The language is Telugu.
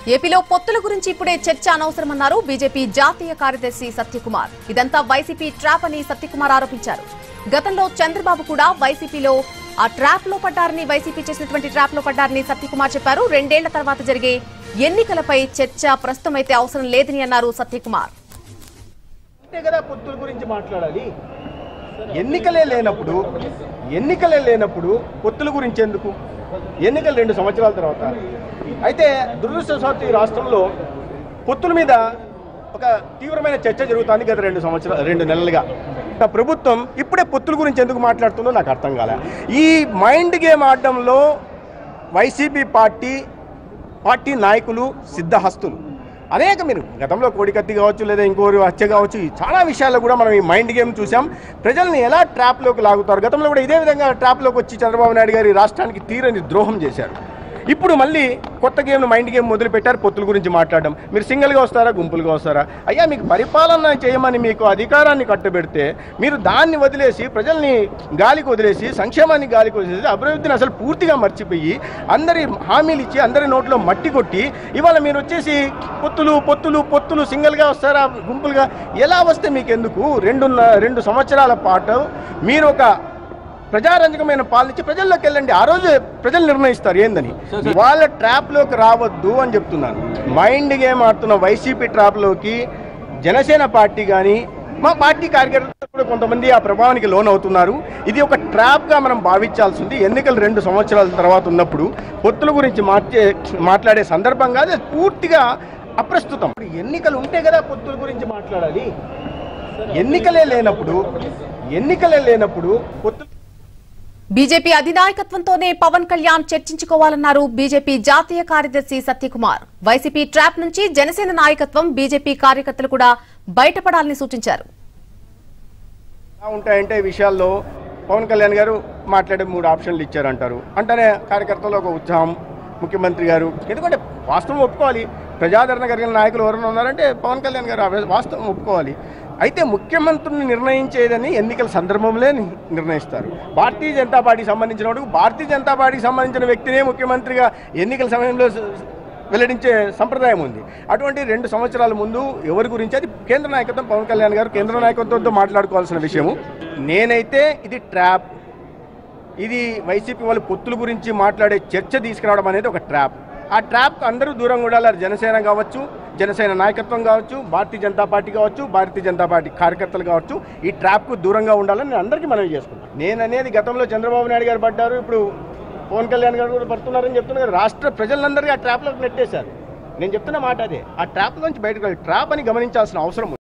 ఏపీలో పొత్తుల గురించి ఇప్పుడే చర్చ అనవసరమన్నారు బీజేపీ జాతీయ కార్యదర్శి సత్యకుమార్ ఇదంతా వైసీపీ ట్రాప్ అని సత్యకుమార్ ఆరోపించారు గతంలో చంద్రబాబు కూడా వైసీపీలో ఆ ట్రాప్ లో పడ్డారని వైసీపీ చేసినటువంటి ట్రాప్ లో పడ్డారని సత్యకుమార్ చెప్పారు రెండేళ్ల తర్వాత జరిగే ఎన్నికలపై చర్చ ప్రస్తుతం అయితే అవసరం లేదని అన్నారు సత్యకుమార్ అంతే కదా పొత్తుల గురించి మాట్లాడాలి ఎన్నికలే లేనప్పుడు ఎన్నికలే లేనప్పుడు పొత్తుల గురించి ఎందుకు ఎన్నికలు రెండు సంవత్సరాల తర్వాత అయితే దురదృష్టవశాత్తు ఈ రాష్ట్రంలో పొత్తుల మీద ఒక తీవ్రమైన చర్చ జరుగుతుంది గత రెండు సంవత్సరాలు రెండు నెలలుగా ఆ ప్రభుత్వం ఇప్పుడే పొత్తుల గురించి ఎందుకు మాట్లాడుతుందో నాకు అర్థం కాలే ఈ మైండ్ గేమ్ ఆడడంలో వైసీపీ పార్టీ పార్టీ నాయకులు సిద్ధహస్తులు అనేక మీరు గతంలో కోడికత్తి కావచ్చు లేదా ఇంకోరు హత్య కావచ్చు ఈ చాలా విషయాల్లో కూడా మనం ఈ మైండ్ గేమ్ చూసాం ప్రజల్ని ఎలా ట్రాప్లోకి లాగుతారు గతంలో కూడా ఇదే విధంగా ట్రాప్లోకి వచ్చి చంద్రబాబు నాయుడు గారు ఈ రాష్ట్రానికి తీరని ద్రోహం చేశారు ఇప్పుడు మళ్ళీ కొత్త గేమ్ మైండ్ గేమ్ మొదలు పెట్టారు పొత్తుల గురించి మాట్లాడడం మీరు సింగిల్గా వస్తారా గుంపులుగా వస్తారా అయ్యా మీకు పరిపాలన చేయమని మీకు అధికారాన్ని కట్టబెడితే మీరు దాన్ని వదిలేసి ప్రజల్ని గాలికి వదిలేసి సంక్షేమాన్ని గాలికి వదిలేసి అభివృద్ధిని అసలు పూర్తిగా మర్చిపోయి అందరి హామీలు ఇచ్చి అందరి నోట్లో మట్టి కొట్టి ఇవాళ మీరు వచ్చేసి పొత్తులు పొత్తులు పొత్తులు సింగిల్గా వస్తారా గుంపులుగా ఎలా వస్తే మీకు ఎందుకు రెండున్న రెండు సంవత్సరాల పాటు మీరు ఒక ప్రజారంజకమైన పాలన ఇచ్చి ప్రజల్లోకి వెళ్ళండి ఆ రోజు ప్రజలు నిర్ణయిస్తారు ఏందని వాళ్ళ ట్రాప్లోకి రావద్దు అని చెప్తున్నాను మైండ్ గేమ్ ఆడుతున్న వైసీపీ ట్రాప్లోకి జనసేన పార్టీ కానీ మా పార్టీ కార్యకర్తలు కూడా కొంతమంది ఆ ప్రభావానికి లోన్ అవుతున్నారు ఇది ఒక ట్రాప్గా మనం భావించాల్సి ఉంది ఎన్నికలు రెండు సంవత్సరాల తర్వాత ఉన్నప్పుడు పొత్తుల గురించి మార్చే మాట్లాడే సందర్భంగా అది పూర్తిగా అప్రస్తుతం ఎన్నికలు ఉంటే కదా పొత్తుల గురించి మాట్లాడాలి ఎన్నికలే లేనప్పుడు ఎన్నికలే లేనప్పుడు పొత్తులు బీజేపీ అధినాయకత్వంతోనే పవన్ కళ్యాణ్ చర్చించుకోవాలన్నారు బీజేపీ జాతీయ కార్యదర్శి సత్యకుమార్ వైసీపీ ట్రాప్ నుంచి జనసేన నాయకత్వం బీజేపీ కార్యకర్తలు కూడా బయటపడాలని సూచించారు ఎలా ఉంటాయంటే ఈ విషయాల్లో పవన్ కళ్యాణ్ గారు మాట్లాడే మూడు ఆప్షన్లు ఇచ్చారంటారు అంటేనే కార్యకర్తలు ఒక ఉత్సాహం ముఖ్యమంత్రి గారు ఎందుకంటే వాస్తవం ఒప్పుకోవాలి ప్రజాదరణ కలిగిన నాయకులు ఎవరైనా ఉన్నారంటే పవన్ కళ్యాణ్ గారు ఆ వాస్తవం ఒప్పుకోవాలి అయితే ముఖ్యమంత్రిని నిర్ణయించేదని ఎన్నికల సందర్భంలో ని- నిర్ణయిస్తారు భారతీయ జనతా పార్టీకి సంబంధించిన వాడు భారతీయ జనతా పార్టీకి సంబంధించిన వ్యక్తినే ముఖ్యమంత్రిగా ఎన్నికల సమయంలో స- వెల్లడించే సంప్రదాయం ఉంది అటువంటి రెండు సంవత్సరాల ముందు ఎవరి గురించి అది కేంద్ర నాయకత్వం పవన్ కళ్యాణ్ గారు కేంద్ర నాయకత్వంతో మాట్లాడుకోవాల్సిన విషయము నేనైతే ఇది ట్రాప్ ఇది వైసీపీ వాళ్ళు పొత్తుల గురించి మాట్లాడే చర్చ తీసుకురావడం అనేది ఒక ట్రాప్ ఆ ట్రాప్ అందరూ దూరంగా ఉండాలి అది జనసేన కావచ్చు జనసేన నాయకత్వం కావచ్చు భారతీయ జనతా పార్టీ కావచ్చు భారతీయ జనతా పార్టీ కార్యకర్తలు కావచ్చు ఈ ట్రాప్కు దూరంగా ఉండాలని నేను అందరికీ మనవి చేసుకుంటాను నేను అనేది గతంలో చంద్రబాబు నాయుడు గారు పడ్డారు ఇప్పుడు పవన్ కళ్యాణ్ గారు కూడా పడుతున్నారని చెప్తున్నారు కదా, రాష్ట్ర ప్రజలందరికీ ఆ ట్రాప్లోకి నెట్టేశారు నేను చెప్తున్న మాట అదే ఆ ట్రాప్ నుంచి బయటకు వెళ్ళి ట్రాప్ అని గమనించాల్సిన అవసరం ఉంది